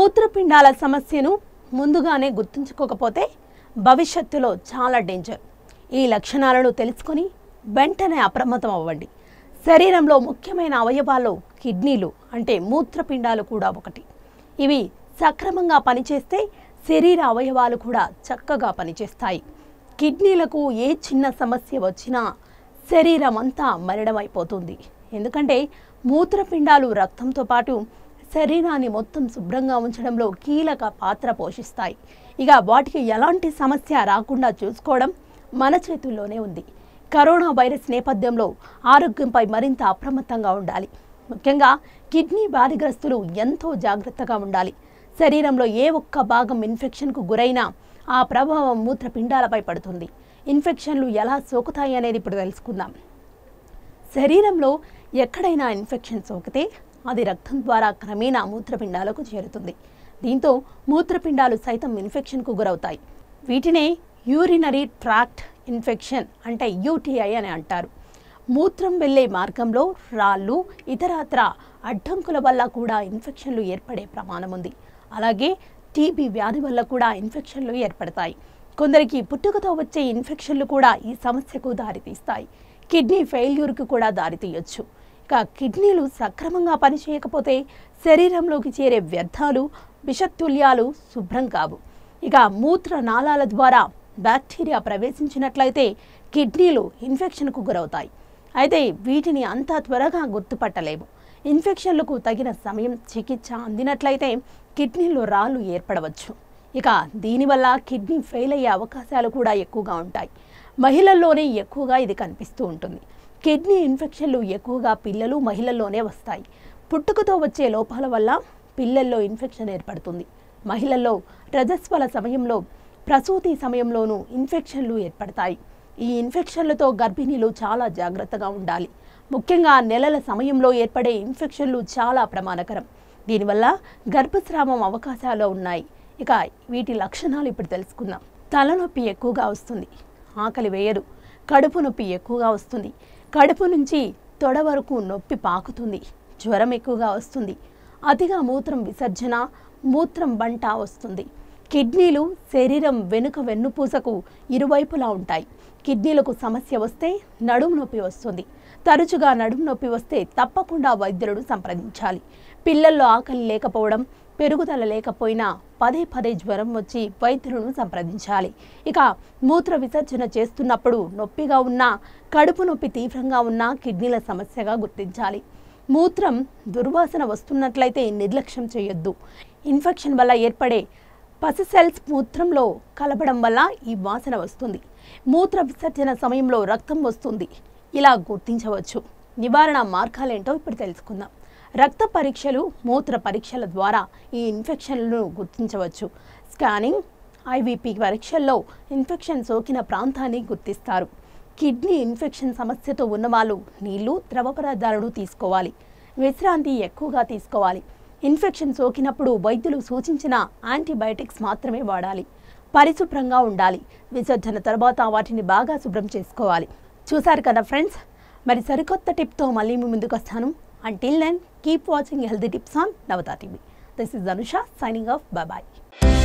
మూత్రపిండాల సమస్యను ముందుగానే గుర్తుంచుకోకపోతే భవిష్యత్తులో చాలా డేంజర్ ఈ లక్షణాలను తెలుసుకొని వెంటనే అప్రమత్తం అవ్వండి శరీరంలో ముఖ్యమైన అవయవాల్లో కిడ్నీలు అంటే మూత్రపిండాలు కూడా ఒకటి ఇవి సక్రమంగా పనిచేస్తే శరీర అవయవాలు కూడా చక్కగా పనిచేస్తాయి కిడ్నీలకు ఏ చిన్న సమస్య వచ్చినా శరీరం అంతా మరణమైపోతుంది ఎందుకంటే మూత్రపిండాలు రక్తంతో పాటు శరీరాన్ని మొత్తం శుభ్రంగా ఉంచడంలో కీలక పాత్ర పోషిస్తాయి ఇక వాటికి ఎలాంటి సమస్య రాకుండా చూసుకోవడం మన చేతుల్లోనే ఉంది కరోనా వైరస్ నేపథ్యంలో ఆరోగ్యంపై మరింత అప్రమత్తంగా ఉండాలి ముఖ్యంగా కిడ్నీ వ్యాధిగ్రస్తులు ఎంతో జాగ్రత్తగా ఉండాలి శరీరంలో ఏ ఒక్క భాగం ఇన్ఫెక్షన్కు గురైనా ఆ ప్రభావం మూత్రపిండాలపై పడుతుంది ఇన్ఫెక్షన్లు ఎలా సోకుతాయి అనేది ఇప్పుడు తెలుసుకుందాం శరీరంలో ఎక్కడైనా ఇన్ఫెక్షన్ సోకితే అది రక్తం ద్వారా క్రమేణా మూత్రపిండాలకు చేరుతుంది దీంతో మూత్రపిండాలు సైతం ఇన్ఫెక్షన్కు గురవుతాయి వీటినే యూరినరీ ట్రాక్ట్ ఇన్ఫెక్షన్ అంటే యూటీఐ అని అంటారు మూత్రం వెళ్ళే మార్గంలో రాళ్ళు ఇతరత్ర అడ్డంకుల వల్ల కూడా ఇన్ఫెక్షన్లు ఏర్పడే ప్రమాణం ఉంది అలాగే టీబీ వ్యాధి వల్ల కూడా ఇన్ఫెక్షన్లు ఏర్పడతాయి కొందరికి పుట్టుకతో వచ్చే ఇన్ఫెక్షన్లు కూడా ఈ సమస్యకు దారితీస్తాయి కిడ్నీ ఫెయిల్యూర్కి కూడా దారితీయొచ్చు ఇక కిడ్నీలు సక్రమంగా పనిచేయకపోతే శరీరంలోకి చేరే వ్యర్థాలు విషతుల్యాలు శుభ్రం కావు ఇక మూత్ర నాళాల ద్వారా బ్యాక్టీరియా ప్రవేశించినట్లయితే కిడ్నీలు ఇన్ఫెక్షన్కు గురవుతాయి అయితే వీటిని అంత త్వరగా గుర్తుపట్టలేము ఇన్ఫెక్షన్లకు తగిన సమయం చికిత్స అందినట్లయితే కిడ్నీలో రాళ్ళు ఏర్పడవచ్చు ఇక దీనివల్ల కిడ్నీ ఫెయిల్ అయ్యే అవకాశాలు కూడా ఎక్కువగా ఉంటాయి మహిళల్లోనే ఎక్కువగా ఇది కనిపిస్తూ ఉంటుంది కిడ్నీ ఇన్ఫెక్షన్లు ఎక్కువగా పిల్లలు మహిళల్లోనే వస్తాయి పుట్టుకతో వచ్చే లోపాల వల్ల పిల్లల్లో ఇన్ఫెక్షన్ ఏర్పడుతుంది మహిళల్లో రజస్వల సమయంలో ప్రసూతి సమయంలోనూ ఇన్ఫెక్షన్లు ఏర్పడతాయి ఈ ఇన్ఫెక్షన్లతో గర్భిణీలు చాలా జాగ్రత్తగా ఉండాలి ముఖ్యంగా నెలల సమయంలో ఏర్పడే ఇన్ఫెక్షన్లు చాలా ప్రమాదకరం దీనివల్ల గర్భస్రావం అవకాశాలు ఉన్నాయి ఇక వీటి లక్షణాలు ఇప్పుడు తెలుసుకుందాం తలనొప్పి ఎక్కువగా వస్తుంది ఆకలి వేయదు కడుపు నొప్పి ఎక్కువగా వస్తుంది కడుపు నుంచి తొడ వరకు నొప్పి పాకుతుంది జ్వరం ఎక్కువగా వస్తుంది అతిగా మూత్రం విసర్జన మూత్రం బంట వస్తుంది కిడ్నీలు శరీరం వెనుక వెన్నుపూసకు ఇరువైపులా ఉంటాయి కిడ్నీలకు సమస్య వస్తే నడుము నొప్పి వస్తుంది తరచుగా నడుము నొప్పి వస్తే తప్పకుండా వైద్యులను సంప్రదించాలి పిల్లల్లో ఆకలి లేకపోవడం పెరుగుదల లేకపోయినా పదే పదే జ్వరం వచ్చి వైద్యులను సంప్రదించాలి ఇక మూత్ర విసర్జన చేస్తున్నప్పుడు నొప్పిగా ఉన్నా కడుపు నొప్పి తీవ్రంగా ఉన్నా కిడ్నీల సమస్యగా గుర్తించాలి మూత్రం దుర్వాసన వస్తున్నట్లయితే నిర్లక్ష్యం చేయొద్దు ఇన్ఫెక్షన్ వల్ల ఏర్పడే పసి సెల్స్ మూత్రంలో కలపడం వల్ల ఈ వాసన వస్తుంది మూత్ర విసర్జన సమయంలో రక్తం వస్తుంది ఇలా గుర్తించవచ్చు నివారణ మార్గాలేంటో ఇప్పుడు తెలుసుకుందాం రక్త పరీక్షలు మూత్ర పరీక్షల ద్వారా ఈ ఇన్ఫెక్షన్లను గుర్తించవచ్చు స్కానింగ్ ఐవీపీ పరీక్షల్లో ఇన్ఫెక్షన్ సోకిన ప్రాంతాన్ని గుర్తిస్తారు కిడ్నీ ఇన్ఫెక్షన్ సమస్యతో ఉన్నవాళ్ళు నీళ్లు ద్రవ పదార్థాలను తీసుకోవాలి విశ్రాంతి ఎక్కువగా తీసుకోవాలి ఇన్ఫెక్షన్ సోకినప్పుడు వైద్యులు సూచించిన యాంటీబయాటిక్స్ మాత్రమే వాడాలి పరిశుభ్రంగా ఉండాలి విసర్జన తర్వాత వాటిని బాగా శుభ్రం చేసుకోవాలి చూసారు కదా ఫ్రెండ్స్ మరి సరికొత్త టిప్తో మళ్ళీ మీ ముందుకు వస్తాను until then keep watching healthy tips on Navatha TV this is Anusha signing off bye